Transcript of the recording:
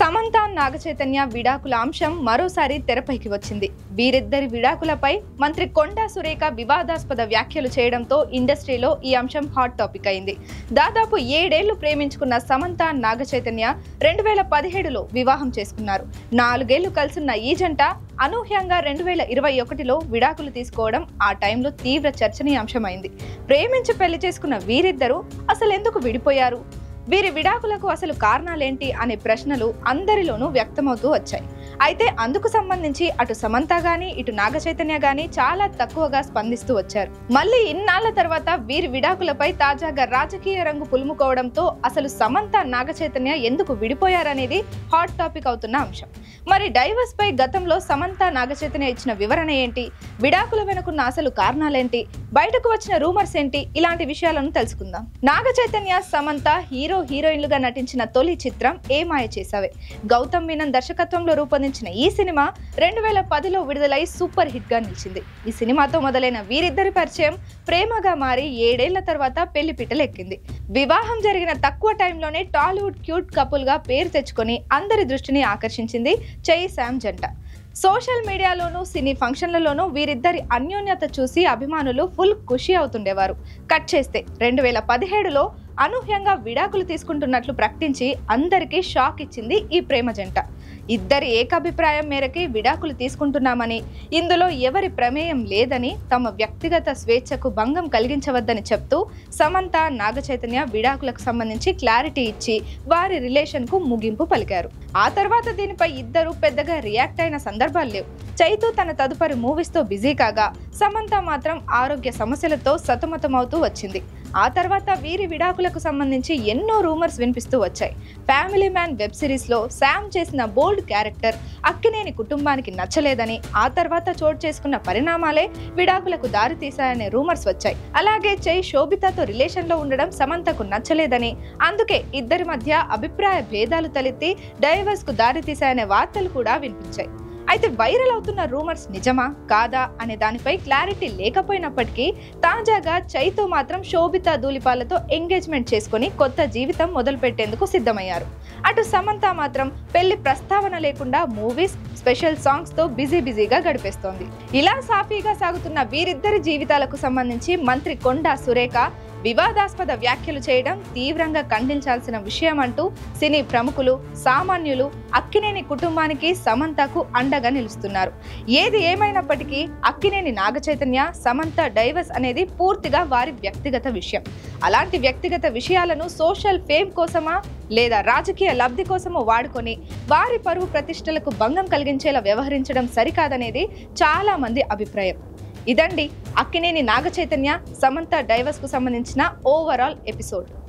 సమంత నాగచైతన్య విడాకుల అంశం మరోసారి తెరపైకి వచ్చింది వీరిద్దరి విడాకులపై మంత్రి కొండా సురేఖ వివాదాస్పద వ్యాఖ్యలు చేయడంతో ఇండస్ట్రీలో ఈ అంశం హాట్ టాపిక్ అయింది దాదాపు ఏడేళ్లు ప్రేమించుకున్న సమంత నాగచైతన్య రెండు వేల పదిహేడులో వివాహం చేసుకున్నారు నాలుగేళ్లు కలిసున్న ఈ జంట అనూహ్యంగా రెండు వేల ఇరవై ఒకటిలో విడాకులు తీసుకోవడం ఆ టైంలో తీవ్ర చర్చనీయాంశమైంది ప్రేమించి పెళ్లి చేసుకున్న వీరిద్దరూ అసలు ఎందుకు విడిపోయారు వీరి విడాకులకు అసలు కారణాలేంటి అనే ప్రశ్నలు అందరిలోనూ వ్యక్తమవుతూ వచ్చాయి అయితే అందుకు సంబంధించి అటు సమంత గాని ఇటు నాగ చైతన్య గాని చాలా తక్కువగా స్పందిస్తూ వచ్చారు మళ్ళీ ఇన్నాళ్ల తర్వాత వీరి విడాకులపై తాజాగా రాజకీయ రంగు పులుముకోవడంతో అసలు సమంత నాగ చైతన్య ఎందుకు విడిపోయారనేది హాట్ టాపిక్ అవుతున్న అంశం మరి డైవర్స్ పై గతంలో సమంత నాగ చైతన్య ఇచ్చిన వివరణ ఏంటి విడాకుల వెనుకున్న అసలు కారణాలేంటి బయటకు వచ్చిన రూమర్స్ ఏంటి ఇలాంటి విషయాలను తెలుసుకుందాం నాగ చైతన్య సమంత హీరో హీరోయిన్లుగా నటించిన తొలి చిత్రం ఏ మాయ చేసావే గౌతమ్ మీనన్ దర్శకత్వంలో రూపొందించిన ఈ సినిమా రెండు వేల పదిలో విడుదలై సూపర్ హిట్ గా నిలిచింది ఈ సినిమాతో మొదలైన వీరిద్దరి పరిచయం ప్రేమగా మారి ఏడేళ్ల తర్వాత పెళ్లి పిట్టలెక్కింది వివాహం జరిగిన తక్కువ టైంలోనే టాలీవుడ్ క్యూట్ కపుల్ గా పేరు తెచ్చుకొని అందరి దృష్టిని ఆకర్షించింది చెయ్యి శామ్ జంట సోషల్ మీడియాలోనూ సినీ ఫంక్షన్లలోనూ వీరిద్దరి అన్యోన్యత చూసి అభిమానులు ఫుల్ ఖుషి అవుతుండేవారు కట్ చేస్తే రెండు వేల పదిహేడులో అనూహ్యంగా విడాకులు తీసుకుంటున్నట్లు ప్రకటించి అందరికీ షాక్ ఇచ్చింది ఈ ప్రేమ జంట ఇద్దరి ఏకాభిప్రాయం మేరకి విడాకులు తీసుకుంటున్నామని ఇందులో ఎవరి ప్రమేయం లేదని తమ వ్యక్తిగత స్వేచ్ఛకు భంగం కలిగించవద్దని చెప్తూ సమంత నాగచైతన్య విడాకులకు సంబంధించి క్లారిటీ ఇచ్చి వారి రిలేషన్కు ముగింపు పలికారు ఆ తర్వాత దీనిపై ఇద్దరు పెద్దగా రియాక్ట్ అయిన సందర్భాలు లేవు చైతు తన తదుపరి మూవీస్తో బిజీ కాగా సమంత మాత్రం ఆరోగ్య సమస్యలతో సతమతమవుతూ వచ్చింది ఆ తర్వాత వీరి విడాకులకు సంబంధించి ఎన్నో రూమర్స్ వినిపిస్తూ వచ్చాయి ఫ్యామిలీ మ్యాన్ వెబ్ సిరీస్లో శామ్ చేసిన బోల్డ్ క్యారెక్టర్ అక్కినేని కుటుంబానికి నచ్చలేదని ఆ తర్వాత చోటు చేసుకున్న పరిణామాలే విడాకులకు దారి తీశాయనే రూమర్స్ వచ్చాయి అలాగే చై శోభితతో రిలేషన్లో ఉండడం సమంతకు నచ్చలేదని అందుకే ఇద్దరి మధ్య అభిప్రాయ భేదాలు తలెత్తి డైవర్స్ కు దారి తీశాయనే వార్తలు కూడా వినిపించాయి అయితే వైరల్ అవుతున్న రూమర్స్ నిజమా కాదా అనే దానిపై క్లారిటీ లేకపోయినప్పటికీ తాజాగా చైతో మాత్రం శోభిత ధూళిపాలతో ఎంగేజ్మెంట్ చేసుకుని కొత్త జీవితం మొదలుపెట్టేందుకు సిద్ధమయ్యారు అటు సమంత మాత్రం పెళ్లి ప్రస్తావన లేకుండా మూవీస్ స్పెషల్ సాంగ్స్ తో బిజీ బిజీగా గడిపేస్తోంది ఇలా సాఫీగా సాగుతున్న వీరిద్దరి జీవితాలకు సంబంధించి మంత్రి కొండా సురేఖ వివాదాస్పద వ్యాఖ్యలు చేయడం తీవ్రంగా ఖండించాల్సిన విషయం అంటూ సినీ ప్రముఖులు సామాన్యులు అక్కినేని కుటుంబానికి సమంతకు అండగా నిలుస్తున్నారు ఏది ఏమైనప్పటికీ అక్కినేని నాగచైతన్య సమంత డైవర్స్ అనేది పూర్తిగా వారి వ్యక్తిగత విషయం అలాంటి వ్యక్తిగత విషయాలను సోషల్ ఫేమ్ కోసమా లేదా రాజకీయ లబ్ధి కోసమో వాడుకొని వారి పరువు ప్రతిష్టలకు భంగం కలిగించేలా వ్యవహరించడం సరికాదనేది చాలా మంది అభిప్రాయం ఇదండి అక్కినేని నాగచైతన్య సమంత డైవర్స్ కు సంబంధించిన ఓవరాల్ ఎపిసోడ్